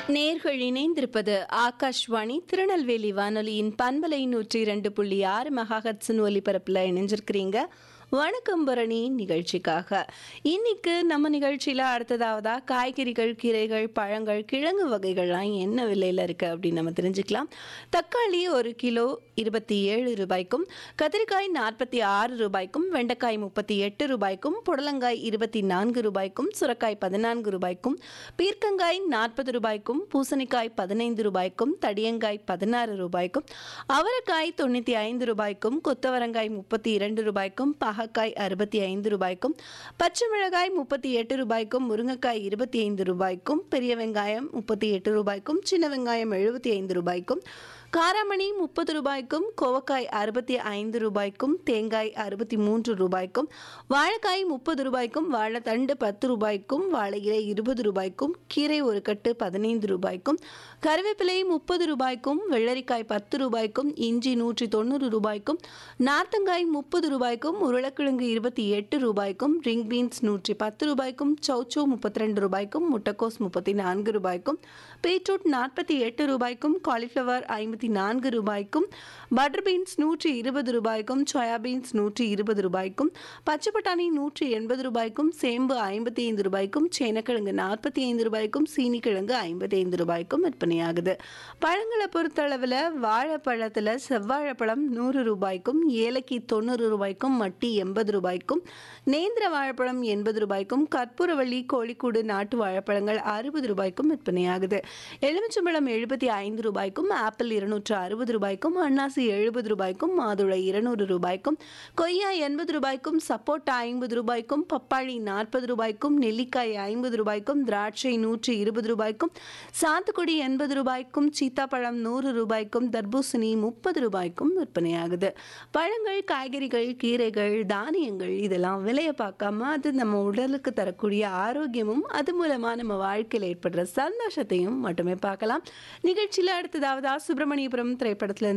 நேர்கள் இணைந்திருப்பது ஆகாஷ்வாணி திருநெல்வேலி வானொலியின் பண்பலை நூற்றி இரண்டு புள்ளி ஆறு மெகாஹட்ஸின் ஒலிபரப்பில் இணைஞ்சிருக்கிறீங்க வணக்கம் பரணி நிகழ்ச்சிக்காக இன்னைக்கு நம்ம நிகழ்ச்சியில் அடுத்ததாவதா காய்கறிகள் கீரைகள் பழங்கள் கிழங்கு வகைகள்லாம் என்ன விலையில் இருக்குது அப்படின்னு நம்ம தெரிஞ்சுக்கலாம் தக்காளி ஒரு கிலோ இருபத்தி ஏழு ரூபாய்க்கும் கத்திரிக்காய் நாற்பத்தி ஆறு ரூபாய்க்கும் வெண்டைக்காய் முப்பத்தி எட்டு ரூபாய்க்கும் புடலங்காய் இருபத்தி நான்கு ரூபாய்க்கும் சுரக்காய் பதினான்கு ரூபாய்க்கும் பீர்க்கங்காய் நாற்பது ரூபாய்க்கும் பூசணிக்காய் பதினைந்து ரூபாய்க்கும் தடியங்காய் பதினாறு ரூபாய்க்கும் அவரைக்காய் தொண்ணூற்றி ஐந்து ரூபாய்க்கும் கொத்தவரங்காய் முப்பத்தி இரண்டு ரூபாய்க்கும் பாகக்காய் அறுபத்தி ஐந்து ரூபாய்க்கும் பச்சை மிளகாய் முப்பத்தி எட்டு ரூபாய்க்கும் முருங்கைக்காய் இருபத்தி ஐந்து ரூபாய்க்கும் பெரிய வெங்காயம் முப்பத்தி எட்டு ரூபாய்க்கும் சின்ன வெங்காயம் எழுபத்தி ஐந்து ரூபாய்க்கும் காராமணி முப்பது ரூபாய்க்கும் கோவக்காய் அறுபத்தி ஐந்து ரூபாய்க்கும் தேங்காய் அறுபத்தி மூன்று ரூபாய்க்கும் வாழைக்காய் முப்பது ரூபாய்க்கும் வாழைத்தண்டு பத்து ரூபாய்க்கும் வாழை இலை இருபது ரூபாய்க்கும் கீரை ஒரு கட்டு பதினைந்து ரூபாய்க்கும் கருவேப்பிலை முப்பது ரூபாய்க்கும் வெள்ளரிக்காய் பத்து ரூபாய்க்கும் இஞ்சி நூற்றி தொண்ணூறு ரூபாய்க்கும் நார்த்தங்காய் முப்பது ரூபாய்க்கும் உருளைக்கிழங்கு இருபத்தி எட்டு ரூபாய்க்கும் ரிங் பீன்ஸ் நூற்றி பத்து ரூபாய்க்கும் சௌச்சோ முப்பத்தி ரெண்டு ரூபாய்க்கும் முட்டைக்கோஸ் முப்பத்தி நான்கு ரூபாய்க்கும் பீட்ரூட் நாற்பத்தி எட்டு ரூபாய்க்கும் காலிஃப்ளவர் ஐம்பத்தி நான்கு ரூபாய்க்கும் பட்டர் பீன்ஸ் நூற்றி இருபது ரூபாய்க்கும் சோயா பீன்ஸ் நூற்றி இருபது ரூபாய்க்கும் பச்சை பட்டாணி நூற்றி எண்பது ரூபாய்க்கும் சேம்பு ஐம்பத்தி ஐந்து ரூபாய்க்கும் சேனக்கிழங்கு நாற்பத்தி ஐந்து ரூபாய்க்கும் சீனிக்கிழங்கு ஐம்பத்தி ஐந்து ரூபாய்க்கும் விற்பனையாகுது பழங்களை பொறுத்தளவில் வாழைப்பழத்தில் செவ்வாழைப்பழம் நூறு ரூபாய்க்கும் ஏலக்கி தொண்ணூறு ரூபாய்க்கும் மட்டி எண்பது ரூபாய்க்கும் நேந்திர வாழைப்பழம் எண்பது ரூபாய்க்கும் கற்பூரவள்ளி கோழிக்கூடு நாட்டு வாழைப்பழங்கள் அறுபது ரூபாய்க்கும் விற்பனையாகுது எலுமிச்சம்பழம் எழுபத்தி ஐந்து ரூபாய்க்கும் ஆப்பிள் இருநூற்று அறுபது ரூபாய்க்கும் அன்னாசி எழுபது ரூபாய்க்கும் மாதுளை இருநூறு ரூபாய்க்கும் கொய்யா எண்பது ரூபாய்க்கும் சப்போட்டா ஐம்பது ரூபாய்க்கும் பப்பாளி நாற்பது ரூபாய்க்கும் நெல்லிக்காய் ஐம்பது ரூபாய்க்கும் திராட்சை நூற்றி இருபது ரூபாய்க்கும் சாத்துக்குடி எண்பது ரூபாய்க்கும் சீத்தாப்பழம் நூறு ரூபாய்க்கும் தர்பூசணி முப்பது ரூபாய்க்கும் விற்பனையாகுது பழங்கள் காய்கறிகள் கீரைகள் தானியங்கள் இதெல்லாம் விலையை பார்க்காம அது நம்ம உடலுக்கு தரக்கூடிய ஆரோக்கியமும் அது மூலமா நம்ம வாழ்க்கையில் ஏற்படுற சந்தோஷத்தையும் மட்டுமே பார்க்கலாம் நிகழ்ச்சியில் அடுத்ததாவது சுப்பிரமணியபுரம் திரைப்படத்துல